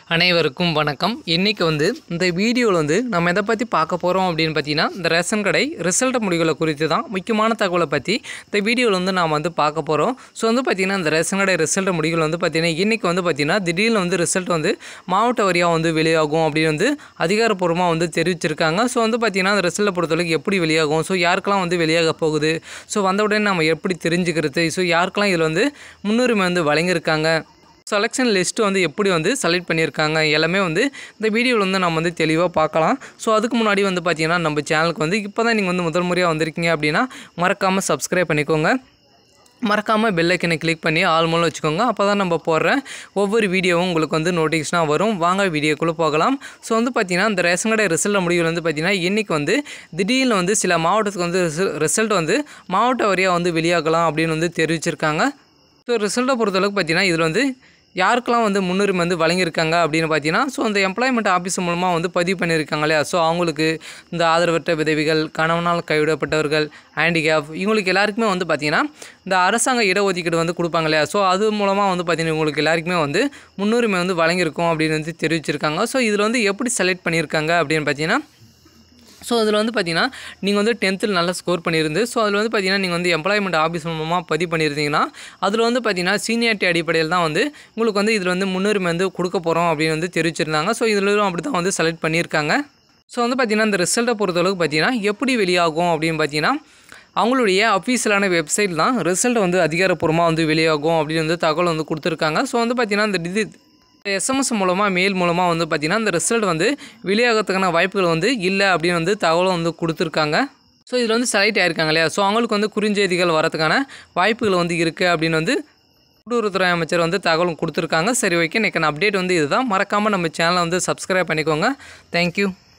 அனைவருக்கும் வணக்கம் இன்றைக்கி வந்து இந்த வீடியோவில் வந்து நம்ம எதை பற்றி பார்க்க போகிறோம் அப்படின்னு பார்த்தீங்கன்னா இந்த ரேஷன் கடை ரிசல்ட் முடிவுகளை குறித்து தான் முக்கியமான தகவலை பற்றி இந்த வீடியோவில் வந்து நாம் வந்து பார்க்க போகிறோம் ஸோ வந்து பார்த்திங்கன்னா இந்த ரேஷன் கடை ரிசல்ட் முடிவுகள் வந்து பார்த்திங்கன்னா இன்றைக்கி வந்து பார்த்திங்கன்னா திடீர்னு வந்து ரிசல்ட் வந்து மாவட்ட வாரியாக வந்து வெளியாகும் அப்படின்னு வந்து அதிகாரப்பூர்வமாக வந்து தெரிவிச்சிருக்காங்க ஸோ வந்து பார்த்திங்கன்னா அந்த ரிசல்ட்டை பொறுத்தவரைக்கும் எப்படி வெளியாகும் ஸோ யாருக்கெல்லாம் வந்து வெளியாக போகுது ஸோ வந்த உடனே நம்ம எப்படி தெரிஞ்சுக்கிறது ஸோ யாருக்கெல்லாம் இதில் வந்து முன்னுரிமை வந்து வழங்கியிருக்காங்க செலெக்ஷன் லிஸ்ட்டு வந்து எப்படி வந்து செலக்ட் பண்ணியிருக்காங்க எல்லாமே வந்து இந்த வீடியோவில் வந்து நம்ம வந்து தெளிவாக பார்க்கலாம் ஸோ அதுக்கு முன்னாடி வந்து பார்த்தீங்கன்னா நம்ம சேனலுக்கு வந்து இப்போ தான் நீங்கள் வந்து முதல் முறையாக வந்திருக்கீங்க அப்படின்னா மறக்காமல் சப்ஸ்கிரைப் பண்ணிக்கோங்க மறக்காமல் பெல் ஐக்கனை கிளிக் பண்ணி ஆல் மூலம் வச்சுக்கோங்க அப்போ தான் நம்ம போடுற ஒவ்வொரு வீடியோவும் உங்களுக்கு வந்து நோட்டிஃபிகேஷனாக வரும் வாங்க வீடியோக்குள்ளே போகலாம் ஸோ வந்து பார்த்திங்கன்னா இந்த ரேஷன் கடை ரிசல்ட் முடிவில் வந்து பார்த்திங்கன்னா இன்றைக்கி வந்து திடீர்னு வந்து சில மாவட்டத்துக்கு வந்து ரிசல்ட் வந்து மாவட்ட வாரியாக வந்து வெளியாகலாம் அப்படின்னு வந்து தெரிவிச்சிருக்காங்க ஸோ ரிசல்ட்டை பொறுத்தளவுக்கு பார்த்தீங்கன்னா இதில் வந்து யாருக்கெல்லாம் வந்து முன்னுரிமை வந்து வழங்கியிருக்காங்க அப்படின்னு பார்த்தீங்கன்னா ஸோ அந்த எம்ப்ளாய்மெண்ட் ஆஃபீஸ் மூலமாக வந்து பதிவு பண்ணியிருக்காங்க இல்லையா ஸோ அவங்களுக்கு இந்த ஆதரவற்ற விதவிகள் கணவனால் கைவிடப்பட்டவர்கள் ஹேண்டிகேப் இவங்களுக்கு எல்லாருக்குமே வந்து பார்த்திங்கன்னா இந்த அரசாங்க இடஒதுக்கீடு வந்து கொடுப்பாங்க இல்லையா ஸோ அது மூலமாக வந்து பார்த்திங்கன்னா இவங்களுக்கு எல்லாருக்குமே வந்து முன்னுரிமை வந்து வழங்கியிருக்கோம் அப்படின்னு வந்து தெரிவிச்சிருக்காங்க ஸோ இதில் வந்து எப்படி செலக்ட் பண்ணியிருக்காங்க அப்படின்னு பார்த்தீங்கன்னா ஸோ அதில் வந்து பார்த்தீங்கன்னா நீங்கள் வந்து டென்த்தில் நல்லா ஸ்கோர் பண்ணியிருந்து ஸோ அதில் வந்து பார்த்தீங்கன்னா நீங்கள் வந்து எம்ப்ளாய்மெண்ட் ஆஃபீஸ் மூலமாக பதிவு பண்ணியிருந்தீங்கன்னா அதில் வந்து பார்த்தீங்கன்னா சீனியாரிட்டி அடிப்படையில் தான் வந்து உங்களுக்கு வந்து இதில் வந்து முன்னுரிமை வந்து கொடுக்க போகிறோம் அப்படின்னு வந்து தெரிவிச்சிருந்தாங்க ஸோ இதிலும் அப்படி தான் வந்து செலக்ட் பண்ணியிருக்காங்க ஸோ வந்து பார்த்தீங்கன்னா இந்த ரிசல்ட்டை பொறுத்தளவுக்கு பார்த்தீங்கன்னா எப்படி வெளியாகும் அப்படின்னு பார்த்தீங்கன்னா அவங்களுடைய அஃபீஷியலான வெப்சைட் தான் ரிசல்ட் வந்து அதிகாரப்பூர்வமாக வந்து வெளியாகும் அப்படின்னு வந்து தகவல் வந்து கொடுத்துருக்காங்க ஸோ வந்து பார்த்தீங்கன்னா இந்த இது எஸ்எம்எஸ் மூலமாக மெயில் மூலமாக வந்து பார்த்திங்கன்னா இந்த ரிசல்ட் வந்து வெளியாகிறதுக்கான வாய்ப்புகள் வந்து இல்லை அப்படின்னு வந்து தகவலும் வந்து கொடுத்துருக்காங்க ஸோ இதில் வந்து செலக்ட் ஆயிருக்காங்க இல்லையா ஸோ அவங்களுக்கு வந்து குறுஞ்செய்திகள் வரதுக்கான வாய்ப்புகள் வந்து இருக்குது அப்படின்னு வந்து கூட்டுறவுத்துறை அமைச்சர் வந்து தகவலும் கொடுத்துருக்காங்க சரி ஓகே இன்றைக்கான அப்டேட் வந்து இதுதான் மறக்காமல் நம்ம சேனலை வந்து சப்ஸ்கிரைப் பண்ணிக்கோங்க தேங்க்யூ